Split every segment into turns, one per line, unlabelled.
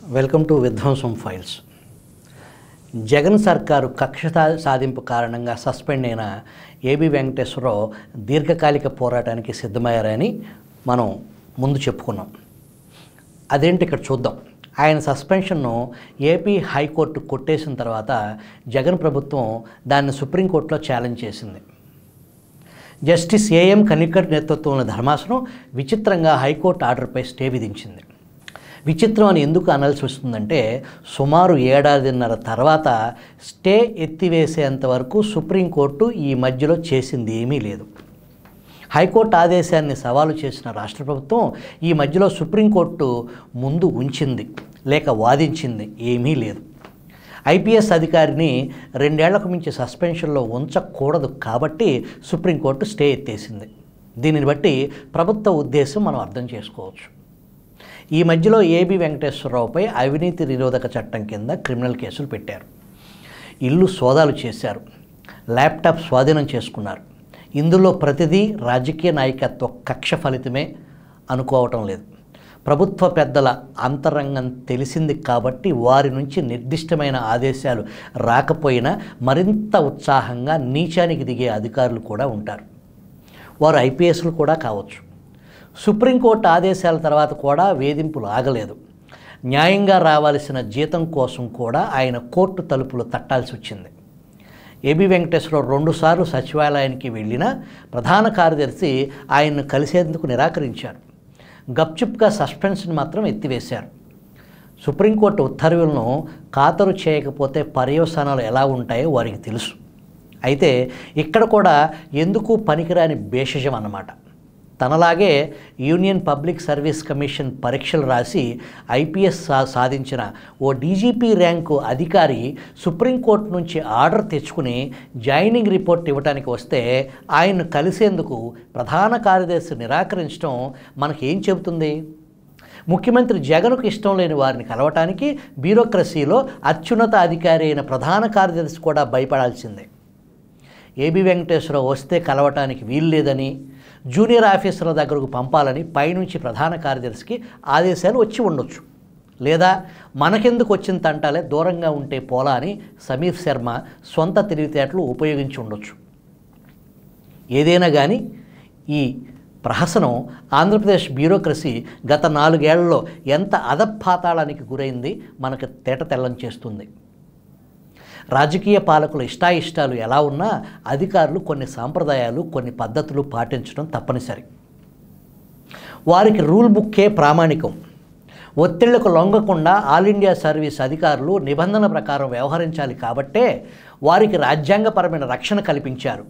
welcome to విధ్వంసం files Jagan సర్కారు కక్ష సా- సాధింపు కారణంగా సస్పెండ్ అయిన ఏబి వెంకటేశ్వరరావు దీర్ఘకాలిక పోరాటానికి సిద్ధమయ్యారని మనం ముందు చెప్పుకున్నాం అదేంటి ఇక్కడ చూద్దాం ఆయన సస్పెన్షన్ను ఏపీ హైకోర్టు కొట్టేసిన తర్వాత జగన్ ప్రభుత్వం దాన్ని సుప్రీంకోర్టులో ఛాలెంజ్ చేసింది జస్టిస్ ఏఎం కనికర్ నేతృత్వంలోని ధర్మాసనం విచిత్రంగా హైకోర్టు ఆర్డర్పై స్టే విధించింది విచిత్రం అని ఎందుకు అనాల్సి వస్తుందంటే సుమారు ఏడాదిన్నర తర్వాత స్టే ఎత్తివేసేంత వరకు సుప్రీంకోర్టు ఈ మధ్యలో చేసింది ఏమీ లేదు హైకోర్టు ఆదేశాన్ని సవాలు చేసిన రాష్ట్ర ప్రభుత్వం ఈ మధ్యలో సుప్రీంకోర్టు ముందు ఉంచింది లేక వాదించింది ఏమీ లేదు ఐపీఎస్ అధికారిని రెండేళ్లకు మించి సస్పెన్షన్లో ఉంచకూడదు కాబట్టి సుప్రీంకోర్టు స్టే ఎత్తేసింది దీనిని బట్టి ప్రభుత్వ ఉద్దేశం మనం అర్థం చేసుకోవచ్చు ఈ మధ్యలో ఏబి వెంకటేశ్వరరావుపై అవినీతి నిరోధక చట్టం కింద క్రిమినల్ కేసులు పెట్టారు ఇల్లు సోదాలు చేశారు ల్యాప్టాప్ స్వాధీనం చేసుకున్నారు ఇందులో ప్రతిదీ రాజకీయ నాయకత్వ కక్ష ఫలితమే అనుకోవటం లేదు ప్రభుత్వ పెద్దల అంతరంగం తెలిసింది కాబట్టి వారి నుంచి నిర్దిష్టమైన ఆదేశాలు రాకపోయినా మరింత ఉత్సాహంగా నీచానికి దిగే అధికారులు కూడా ఉంటారు వారు ఐపీఎస్లు కూడా కావచ్చు సుప్రీంకోర్టు ఆదేశాల తర్వాత కూడా వేధింపులు ఆగలేదు న్యాయంగా రావాల్సిన జీతం కోసం కూడా ఆయన కోర్టు తలుపులు తట్టాల్సి వచ్చింది ఏబి వెంకటేశ్వరరావు రెండుసార్లు సచివాలయానికి వెళ్ళినా ప్రధాన కార్యదర్శి ఆయన్ను కలిసేందుకు నిరాకరించారు గప్చుప్గా సస్పెన్షన్ మాత్రం ఎత్తివేశారు సుప్రీంకోర్టు ఉత్తర్వులను ఖాతరు చేయకపోతే పర్యవసానాలు ఎలా ఉంటాయో వారికి తెలుసు అయితే ఇక్కడ కూడా ఎందుకు పనికిరాని భేషజం అన్నమాట తనలాగే యూనియన్ పబ్లిక్ సర్వీస్ కమిషన్ పరీక్షలు రాసి ఐపీఎస్ సా సాధించిన ఓ డీజీపీ ర్యాంకు అధికారి సుప్రీంకోర్టు నుంచి ఆర్డర్ తెచ్చుకుని జాయినింగ్ రిపోర్ట్ ఇవ్వడానికి వస్తే ఆయన్ను కలిసేందుకు ప్రధాన కార్యదర్శి నిరాకరించడం మనకేం చెబుతుంది ముఖ్యమంత్రి జగన్కు ఇష్టం లేని వారిని కలవటానికి బ్యూరోక్రసీలో అత్యున్నత అధికారి అయిన ప్రధాన కార్యదర్శి కూడా భయపడాల్సిందే ఏబి వెంకటేశ్వరరావు వస్తే కలవటానికి వీల్లేదని జూనియర్ ఆఫీసర్ల దగ్గరకు పంపాలని పైనుంచి ప్రధాన కార్యదర్శికి ఆదేశాలు వచ్చి ఉండొచ్చు లేదా మనకెందుకు వచ్చిన తంటాలే దూరంగా ఉంటే పోలా అని సమీర్ శర్మ సొంత తెలివితేటలు ఉపయోగించి ఉండొచ్చు ఏదైనా కానీ ఈ ప్రహసనం ఆంధ్రప్రదేశ్ బ్యూరోక్రసీ గత నాలుగేళ్లలో ఎంత అధపాతాళానికి గురైంది మనకు తేట తెల్లం చేస్తుంది రాజకీయ పాలకుల ఇష్టాయిష్టాలు ఎలా ఉన్నా అధికారులు కొన్ని సాంప్రదాయాలు కొన్ని పద్ధతులు పాటించడం తప్పనిసరి వారికి రూల్ బుక్కే ప్రామాణికం ఒత్తిళ్లకు లొంగకుండా ఆల్ ఇండియా సర్వీస్ అధికారులు నిబంధన ప్రకారం వ్యవహరించాలి కాబట్టే వారికి రాజ్యాంగపరమైన రక్షణ కల్పించారు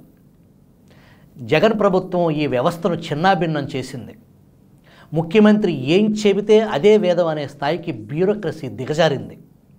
జగన్ ప్రభుత్వం ఈ వ్యవస్థను చిన్నాభిన్నం చేసింది ముఖ్యమంత్రి ఏం చెబితే అదే వేదం అనే స్థాయికి బ్యూరోక్రసీ దిగజారింది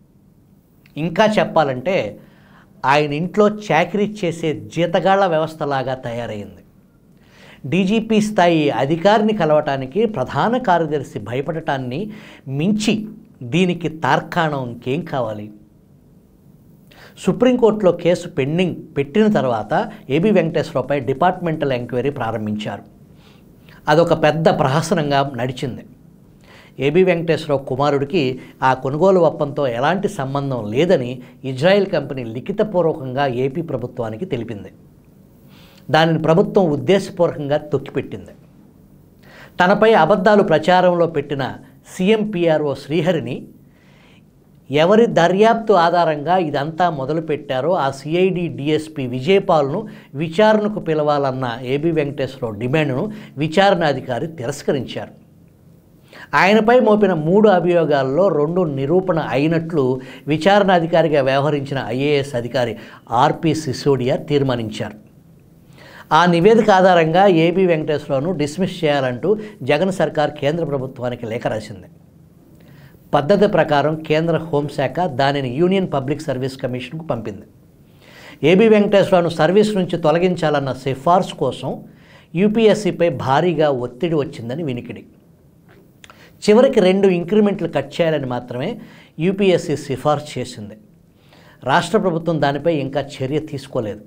ఇంకా చెప్పాలంటే ఆయన ఇంట్లో చాకరీ చేసే జీతగాళ్ల వ్యవస్థలాగా తయారైంది డీజీపీ స్థాయి అధికారిని కలవటానికి ప్రధాన కార్యదర్శి భయపడటాన్ని మించి దీనికి తార్కాణం ఇంకేం కావాలి సుప్రీంకోర్టులో కేసు పెండింగ్ పెట్టిన తర్వాత ఏబి వెంకటేశ్వరరావుపై డిపార్ట్మెంటల్ ఎంక్వైరీ ప్రారంభించారు అదొక పెద్ద ప్రహసనంగా నడిచింది ఏబి వెంకటేశ్వరరావు కుమారుడికి ఆ కొనుగోలు ఒప్పంతో ఎలాంటి సంబంధం లేదని ఇజ్రాయెల్ కంపెనీ లిఖితపూర్వకంగా ఏపీ ప్రభుత్వానికి తెలిపింది దానిని ప్రభుత్వం ఉద్దేశపూర్వకంగా తొక్కిపెట్టింది తనపై అబద్ధాలు ప్రచారంలో పెట్టిన సీఎం పిఆర్ఓ శ్రీహరిని ఎవరి దర్యాప్తు ఆధారంగా ఇదంతా మొదలుపెట్టారో ఆ సిఐడి డిఎస్పి విజయపాల్ను విచారణకు పిలవాలన్న ఏబి వెంకటేశ్వరరావు డిమాండ్ను విచారణ అధికారి తిరస్కరించారు ఆయనపై మోపిన మూడు అభియోగాల్లో రెండు నిరూపణ అయినట్లు విచారణ అధికారిగా వ్యవహరించిన ఐఏఎస్ అధికారి ఆర్పి సిసోడియా తీర్మానించారు ఆ నివేదిక ఆధారంగా ఏబి వెంకటేశ్వరరావును డిస్మిస్ చేయాలంటూ జగన్ సర్కార్ కేంద్ర ప్రభుత్వానికి లేఖ రాసింది పద్ధతి ప్రకారం కేంద్ర హోంశాఖ దానిని యూనియన్ పబ్లిక్ సర్వీస్ కమిషన్కు పంపింది ఏబి వెంకటేశ్వరరావును సర్వీస్ నుంచి తొలగించాలన్న సిఫార్సు కోసం యూపీఎస్సీపై భారీగా ఒత్తిడి వచ్చిందని వినికిడి చివరికి రెండు ఇంక్రిమెంట్లు కట్ చేయాలని మాత్రమే యూపీఎస్సీ సిఫార్సు చేసింది రాష్ట్ర ప్రభుత్వం దానిపై ఇంకా చర్య తీసుకోలేదు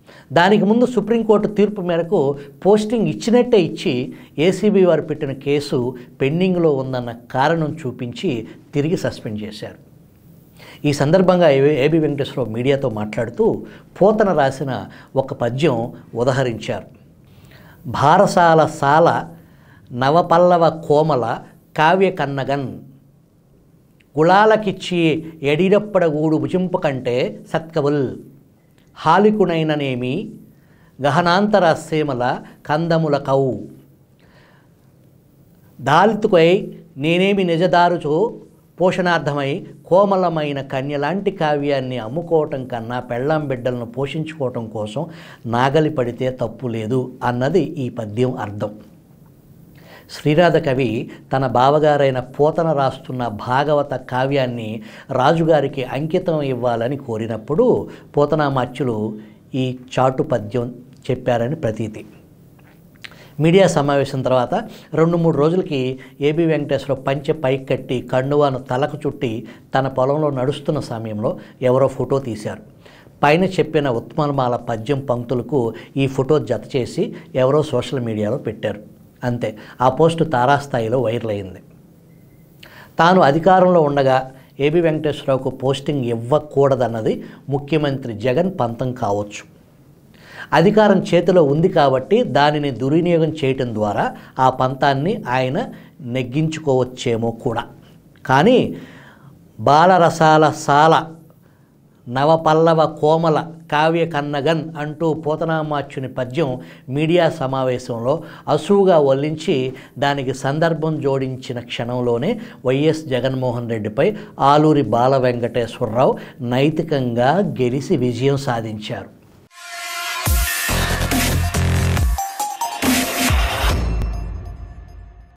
దానికి ముందు సుప్రీంకోర్టు తీర్పు మేరకు పోస్టింగ్ ఇచ్చినట్టే ఇచ్చి ఏసీబీ వారు పెట్టిన కేసు పెండింగ్లో ఉందన్న కారణం చూపించి తిరిగి సస్పెండ్ చేశారు ఈ సందర్భంగా ఏ ఏబి వెంకటేశ్వరరావు మీడియాతో మాట్లాడుతూ పోతన రాసిన ఒక పద్యం ఉదహరించారు భారసాల సాల నవపల్లవ కోమల కావ్య కన్నగన్ గుళాలకిచ్చి ఎడిరప్పడగూడు భుజింపు కంటే సత్కవుల్ హాలికునైననేమి గహనాంతర సీమల కందముల కవు దాలితుకై నేనేమి నిజదారుచో పోషణార్థమై కోమలమైన కన్యలాంటి కావ్యాన్ని అమ్ముకోవటం కన్నా పెళ్ళాం బిడ్డలను పోషించుకోవటం కోసం నాగలి పడితే తప్పు లేదు అన్నది ఈ పద్యం అర్థం శ్రీరాధ కవి తన బావగారైన పోతన రాస్తున్న భాగవత కావ్యాన్ని రాజుగారికి అంకితం ఇవ్వాలని కోరినప్పుడు పోతనామాచ్యులు ఈ చాటు పద్యం చెప్పారని ప్రతీతి మీడియా సమావేశం తర్వాత రెండు మూడు రోజులకి ఏబి వెంకటేశ్వరరావు పంచె పైకి కట్టి కండువాను తలకు చుట్టి తన పొలంలో నడుస్తున్న సమయంలో ఎవరో ఫోటో తీశారు పైన చెప్పిన ఉత్మలమాల పద్యం పంక్తులకు ఈ ఫోటో జత చేసి ఎవరో సోషల్ మీడియాలో పెట్టారు అంతే ఆ పోస్టు తారాస్థాయిలో వైరల్ అయింది తాను అధికారంలో ఉండగా ఏబి వెంకటేశ్వరరావుకు పోస్టింగ్ ఇవ్వకూడదన్నది ముఖ్యమంత్రి జగన్ పంతం కావచ్చు అధికారం చేతిలో ఉంది కాబట్టి దానిని దుర్వినియోగం చేయటం ద్వారా ఆ పంతాన్ని ఆయన నెగ్గించుకోవచ్చేమో కూడా కానీ బాలరసాల సాల నవపల్లవ కోమల కావ్య కన్నగన్ అంటూ పోతనామాచ్యుని పద్యం మీడియా సమావేశంలో అసువుగా వల్లించి దానికి సందర్భం జోడించిన క్షణంలోనే వైఎస్ జగన్మోహన్ రెడ్డిపై ఆలూరి బాల వెంకటేశ్వరరావు నైతికంగా గెలిచి విజయం సాధించారు